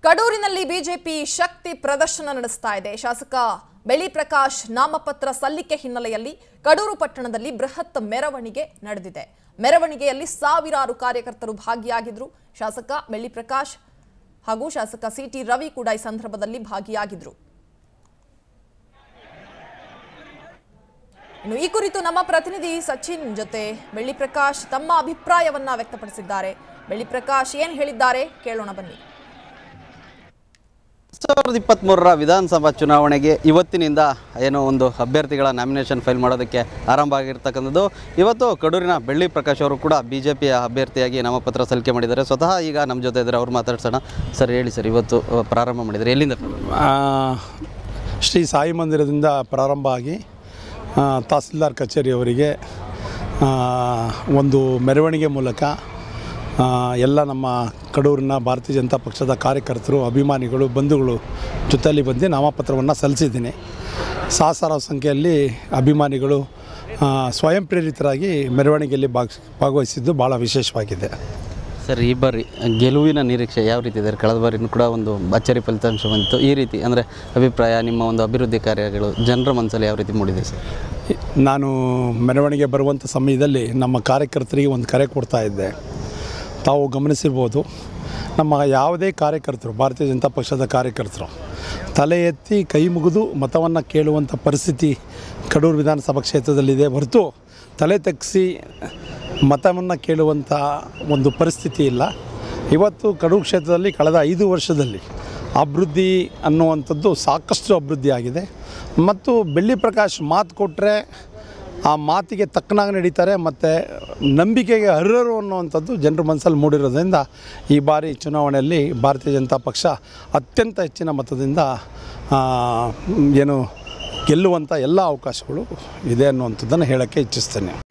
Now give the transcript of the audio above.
ಕಡೂರಿನಲ್ಲಿ BJP ಶಕ್ತಿ ಪ್ರದರ್ಶನ ನಡೆಸ್ತಾ ಇದೆ ಶಾಸಕ ಬೆಳಿ ಪ್ರಕಾಶ್ ನಾಮಪತ್ರ ಸಲ್ಲಿಕೆ ಹಿನ್ನೆಲೆಯಲ್ಲಿ ಕಡೂರು ಪಟ್ಟಣದಲ್ಲಿ ಬೃಹತ್ ಮೆರವಣಿಗೆ ನಡೆದಿದೆ ಮೆರವಣಿಗೆಯಲ್ಲಿ ಸಾವಿರಾರು ಕಾರ್ಯಕರ್ತರು ಭಾಗಿಯಾಗಿದ್ರು ಶಾಸಕ ಬೆಳ್ಳಿ ಪ್ರಕಾಶ್ ಹಾಗೂ ಶಾಸಕ ಸಿಟಿ ರವಿ ಕೂಡ ಈ ಸಂದರ್ಭದಲ್ಲಿ ಭಾಗಿಯಾಗಿದ್ರು ಇನ್ನು ಈ ಕುರಿತು ನಮ್ಮ ಪ್ರತಿನಿಧಿ ಸಚಿನ್ ಜೊತೆ ಬೆಳ್ಳಿ ಪ್ರಕಾಶ್ ತಮ್ಮ ಅಭಿಪ್ರಾಯವನ್ನ ವ್ಯಕ್ತಪಡಿಸಿದ್ದಾರೆ ಬೆಳ್ಳಿ ಪ್ರಕಾಶ್ ಏನ್ ಹೇಳಿದ್ದಾರೆ ಕೇಳೋಣ ಬನ್ನಿ ಸಾವಿರದ ಇಪ್ಪತ್ತ್ಮೂರರ ವಿಧಾನಸಭಾ ಚುನಾವಣೆಗೆ ಇವತ್ತಿನಿಂದ ಏನೋ ಒಂದು ಅಭ್ಯರ್ಥಿಗಳ ನಾಮಿನೇಷನ್ ಫೈಲ್ ಮಾಡೋದಕ್ಕೆ ಆರಂಭ ಆಗಿರ್ತಕ್ಕಂಥದ್ದು ಇವತ್ತು ಕಡೂರಿನ ಬೆಳ್ಳಿ ಪ್ರಕಾಶ್ ಅವರು ಕೂಡ ಬಿ ಜೆ ಪಿಯ ಅಭ್ಯರ್ಥಿಯಾಗಿ ನಾಮಪತ್ರ ಸಲ್ಲಿಕೆ ಮಾಡಿದ್ದಾರೆ ಸ್ವತಃ ಈಗ ನಮ್ಮ ಜೊತೆ ಇದ್ದಾರೆ ಅವ್ರು ಮಾತಾಡ್ಸೋಣ ಸರ್ ಹೇಳಿ ಸರ್ ಇವತ್ತು ಅಹ್, ಪ್ರಾರಂಭ ಮಾಡಿದ್ದಾರೆ ಎಲ್ಲಿಂದ ಆ, ಶ್ರೀ ಸಾಯಿ ಮಂದಿರದಿಂದ ಪ್ರಾರಂಭ ಆಗಿ ಆ, ತಹಸೀಲ್ದಾರ್ ಕಚೇರಿಯವರಿಗೆ ಆ, ಒಂದು ಮೆರವಣಿಗೆ ಮೂಲಕ ಆ, ಎಲ್ಲ ನಮ್ಮ ಕಡೂರಿನ ಭಾರತೀಯ ಜನತಾ ಪಕ್ಷದ ಕಾರ್ಯಕರ್ತರು ಅಭಿಮಾನಿಗಳು ಬಂಧುಗಳು ಜೊತೆಯಲ್ಲಿ ಬಂದು ನಾಮಪತ್ರವನ್ನು ಸಲ್ಲಿಸಿದ್ದೀನಿ ಸಹಸ್ರಾರು ಸಂಖ್ಯೆಯಲ್ಲಿ ಅಭಿಮಾನಿಗಳು ಆ, ಸ್ವಯಂ ಪ್ರೇರಿತರಾಗಿ ಮೆರವಣಿಗೆಯಲ್ಲಿ ಭಾಗ ಭಾಗವಹಿಸಿದ್ದು ಭಾಳ ವಿಶೇಷವಾಗಿದೆ ಸರ್ ಈ ಬಾರಿ ಗೆಲುವಿನ ನಿರೀಕ್ಷೆ ಯಾವ ರೀತಿ ಇದೆ ಕಳೆದ ಬಾರಿನೂ ಕೂಡ ಒಂದು ಅಚ್ಚರಿ ಫಲಿತಾಂಶ ಬಂತು ಈ ರೀತಿ ಅಂದರೆ ಅಭಿಪ್ರಾಯ ನಿಮ್ಮ ಒಂದು ಅಭಿವೃದ್ಧಿ ಕಾರ್ಯಗಳು ಜನರ ಮನಸ್ಸಲ್ಲಿ ಯಾವ ರೀತಿ ಮೂಡಿದೆ ಸರ್ ನಾನು ಮೆರವಣಿಗೆ ಬರುವಂಥ ಸಮಯದಲ್ಲಿ ನಮ್ಮ ಕಾರ್ಯಕರ್ತರಿಗೆ ಒಂದು ಕರೆ ಕೊಡ್ತಾ ಇದ್ದೆ ತಾವು ಗಮನಿಸಿರ್ಬೋದು ನಮ್ಮ ಯಾವುದೇ ಕಾರ್ಯಕರ್ತರು ಭಾರತೀಯ ಜನತಾ ಪಕ್ಷದ ಕಾರ್ಯಕರ್ತರು ತಲೆ ಎತ್ತಿ ಕೈ ಮುಗಿದು ಮತವನ್ನು ಕೇಳುವಂಥ ಪರಿಸ್ಥಿತಿ ಕಡೂರು ವಿಧಾನಸಭಾ ಕ್ಷೇತ್ರದಲ್ಲಿದೆ ಹೊರತು ತಲೆ ತಗ್ಗಿಸಿ ಮತವನ್ನು ಕೇಳುವಂಥ ಒಂದು ಪರಿಸ್ಥಿತಿ ಇಲ್ಲ ಇವತ್ತು ಕಡೂರು ಕ್ಷೇತ್ರದಲ್ಲಿ ಕಳೆದ ಐದು ವರ್ಷದಲ್ಲಿ ಅಭಿವೃದ್ಧಿ ಅನ್ನುವಂಥದ್ದು ಸಾಕಷ್ಟು ಅಭಿವೃದ್ಧಿ ಆಗಿದೆ ಮತ್ತು ಬೆಳ್ಳಿ ಪ್ರಕಾಶ್ ಮಾತು ಕೊಟ್ಟರೆ ಆ ಮಾತಿಗೆ ತಕ್ಕನಾಗಿ ನಡೀತಾರೆ ಮತ್ತು ನಂಬಿಕೆಗೆ ಅರ್ಹರು ಅನ್ನುವಂಥದ್ದು ಜನರ ಮನಸ್ಸಲ್ಲಿ ಮೂಡಿರೋದ್ರಿಂದ ಈ ಬಾರಿ ಚುನಾವಣೆಯಲ್ಲಿ ಭಾರತೀಯ ಜನತಾ ಪಕ್ಷ ಅತ್ಯಂತ ಹೆಚ್ಚಿನ ಮತದಿಂದ ಆ, ಏನು ಗೆಲ್ಲುವಂಥ ಎಲ್ಲ ಅವಕಾಶಗಳು ಇದೆ ಅನ್ನುವಂಥದ್ದನ್ನು ಹೇಳೋಕ್ಕೆ ಇಚ್ಛಿಸ್ತೇನೆ